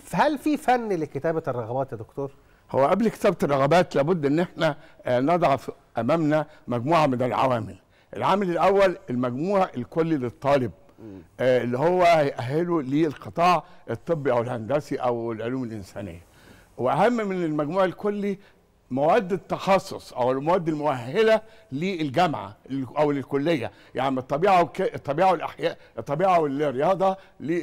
فهل في فن لكتابه الرغبات يا دكتور هو قبل كتابه الرغبات لابد ان احنا آه، نضع في- امامنا مجموعه من العوامل العامل الاول المجموع الكلي للطالب آه، اللي هو هيأهله للقطاع الطبي او الهندسي او العلوم الانسانيه واهم من المجموع الكلي مواد التخصص او المواد المؤهله للجامعه او للكليه يعني الطبيعه والك... الطبيعه والاحياء الطبيعه والرياضه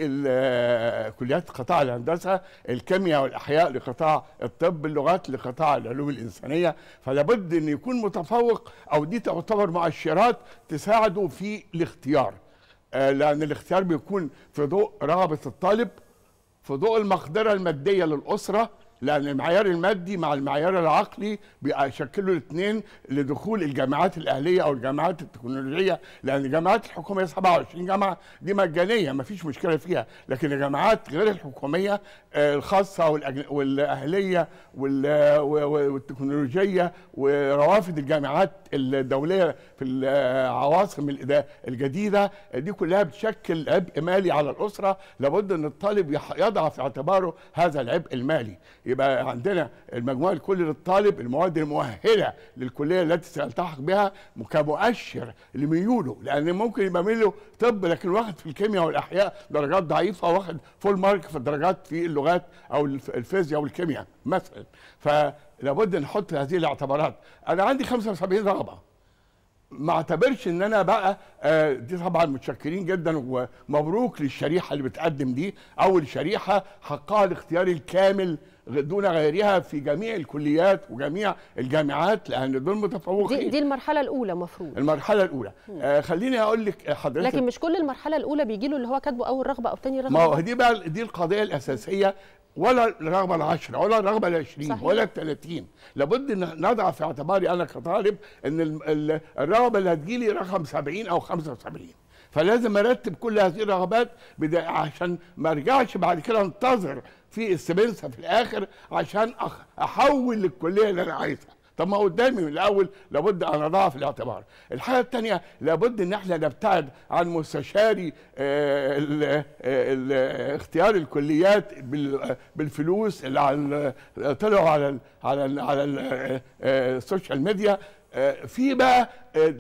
لكليات قطاع الهندسه الكيمياء والاحياء لقطاع الطب اللغات لقطاع العلوم الانسانيه فلا بد ان يكون متفوق او دي تعتبر مؤشرات تساعده في الاختيار آه، لان الاختيار بيكون في ضوء رغبه الطالب في ضوء المقدره الماديه للاسره لان المعيار المادي مع المعيار العقلي بيشكلوا الاثنين لدخول الجامعات الاهليه او الجامعات التكنولوجيه لان الجامعات الحكوميه 27 جامعه دي مجانيه ما فيش مشكله فيها لكن الجامعات غير الحكوميه آه، الخاصه والأجن- والاهليه وال- و- و- والتكنولوجيه وروافد الجامعات الدوليه في العواصم الإدا- الجديده دي كلها بتشكل عبء مالي على الاسره لابد ان الطالب يح- يضع في اعتباره هذا العبء المالي يبقى عندنا المجموع الكلي للطالب المواد المؤهله للكليه التي سيلتحق بها كمؤشر لميوله لان ممكن يبقى ميوله طب لكن واخد في الكيمياء والاحياء درجات ضعيفه واخد فول مارك في الدرجات في اللغات او الف- الفيزياء والكيمياء مثلا فلابد نحط هذه الاعتبارات انا عندي 75 رغبه ما اعتبرش ان انا بقى آه، دي طبعا متشكرين جدا ومبروك للشريحه اللي بتقدم دي اول شريحه حقها الاختيار الكامل دون غيرها في جميع الكليات وجميع الجامعات لان دول متفوقين دي, دي المرحله الاولى مفروض المرحله الاولى آه خليني اقول لك حضرتك لكن مش كل المرحله الاولى بيجي له اللي هو كاتبه اول رغبه او تاني رغبه ما هو دي بقى دي القضيه الاساسيه ولا الرغبه العشرة ولا الرغبه العشرين صحيح. ولا الثلاثين لابد ان نضع في اعتباري انا كطالب ان ال- ال- الرغبه اللي هتجيلي رقم 70 او 75 فلازم ارتب كل هذه الرغبات بدا عشان ما ارجعش بعد كده انتظر في السبنسه في الاخر عشان أخ- احول للكليه اللي انا عايزها طب ما قدامي من الاول لابد ان اضعها في الاعتبار الحاجه الثانيه لابد ان احنا نبتعد عن مستشاري آه، ال- آه، ال- اختيار الكليات بال- بالفلوس اللي على طلعوا على ال- على ال- على ال- آه، آه، السوشيال ميديا آه، في بقى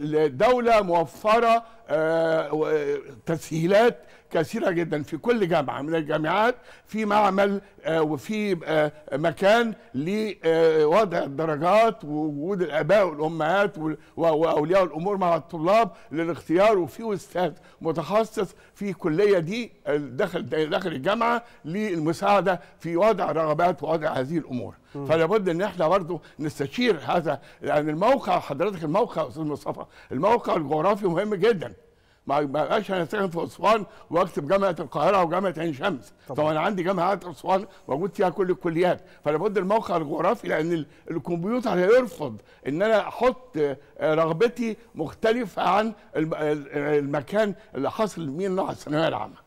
الدوله موفره آه، و- تسهيلات كثيرة جدا في كل جامعة من الجامعات في معمل آه، وفي آه، مكان لوضع الدرجات ووجود الآباء والأمهات وال- و- وأولياء الأمور مع الطلاب للاختيار وفي أستاذ متخصص في كلية دي آه، داخل داخل الجامعة للمساعدة في وضع رغبات ووضع هذه الأمور فلا بد ان احنا برضه نستشير هذا لان الموقع حضرتك الموقع يا استاذ مصطفى الموقع الجغرافي مهم جدا ما ما بقاش انا ساكن في اسوان واكتب جامعه القاهره وجامعه عين شمس طبعا انا عندي جامعات اسوان موجود فيها كل الكليات فلا بد الموقع الجغرافي لان ال- الكمبيوتر هيرفض ان انا احط آه، رغبتي مختلفه عن الم- ال- المكان اللي حصل مين نوع الثانويه العامه